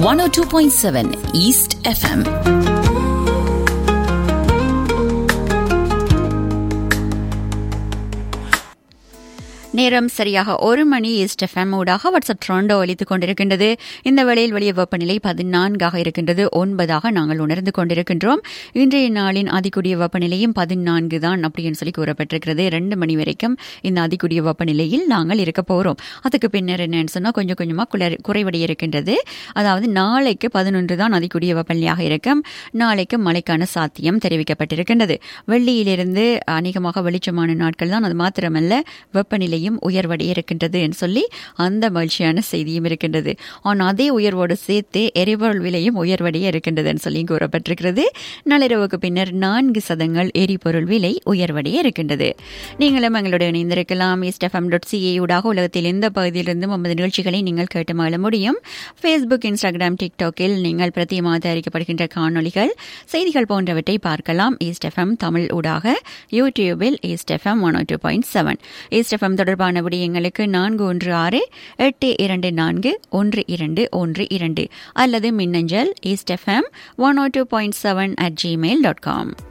one O two point seven East FM நேரம் சரியாக ஒரு மணி ஈஸ்ட் எஃப்எம் ஊடாக வாட்ஸ்அப் ட்ரோண்டோ ஒலித்துக் கொண்டிருக்கின்றது இந்த வேளையில் வெளிய வெப்பநிலை பதினான்காக இருக்கின்றது ஒன்பதாக நாங்கள் உணர்ந்து கொண்டிருக்கின்றோம் இன்றைய நாளின் அதிகூடிய வெப்பநிலையும் பதினான்கு தான் அப்படின்னு சொல்லி கூறப்பட்டிருக்கிறது ரெண்டு மணி வரைக்கும் இந்த அதிகூடிய வெப்பநிலையில் நாங்கள் இருக்க போகிறோம் அதுக்கு பின்னர் என்னன்னு சொன்னால் கொஞ்சம் கொஞ்சமாக குளர் குறைவடைய இருக்கின்றது அதாவது நாளைக்கு பதினொன்று தான் அதிகூடிய வெப்பநிலையாக இருக்கும் நாளைக்கு மழைக்கான சாத்தியம் தெரிவிக்கப்பட்டிருக்கின்றது வெள்ளியிலிருந்து அநேகமாக வெளிச்சமான நாட்கள் தான் அது மாத்திரமல்ல வெப்பநிலை விலையும் உயர்வடைய இருக்கின்றது என்று சொல்லி அந்த மகிழ்ச்சியான செய்தியும் இருக்கின்றது ஆனால் அதே உயர்வோடு சேர்த்து எரிபொருள் விலையும் உயர்வடைய இருக்கின்றதுன்னு சொல்லி கூறப்பட்டிருக்கிறது நள்ளிரவுக்கு பின்னர் நான்கு சதங்கள் எரிபொருள் விலை உயர்வடைய இருக்கின்றது நீங்களும் எங்களுடைய இணைந்திருக்கலாம் இஸ்டஃபம் டாட் சிஏ ஊடாக உலகத்தில் எந்த பகுதியிலிருந்தும் நமது நிகழ்ச்சிகளை நீங்கள் கேட்டு மகிழ முடியும் ஃபேஸ்புக் இன்ஸ்டாகிராம் டிக்டாக்கில் நீங்கள் பிரத்தியமாக தயாரிக்கப்படுகின்ற காணொலிகள் செய்திகள் போன்றவற்றை பார்க்கலாம் ஈஸ்ட் எஃப்எம் தமிழ் ஊடாக யூடியூபில் East FM one two point seven East FM தொடர்பான விடயங்களுக்கு நான்கு ஒன்று ஆறு எட்டு இரண்டு நான்கு ஒன்று இரண்டு ஒன்று இரண்டு அல்லது மின்னஞ்சல் East FM one O two point seven at Gmail dot com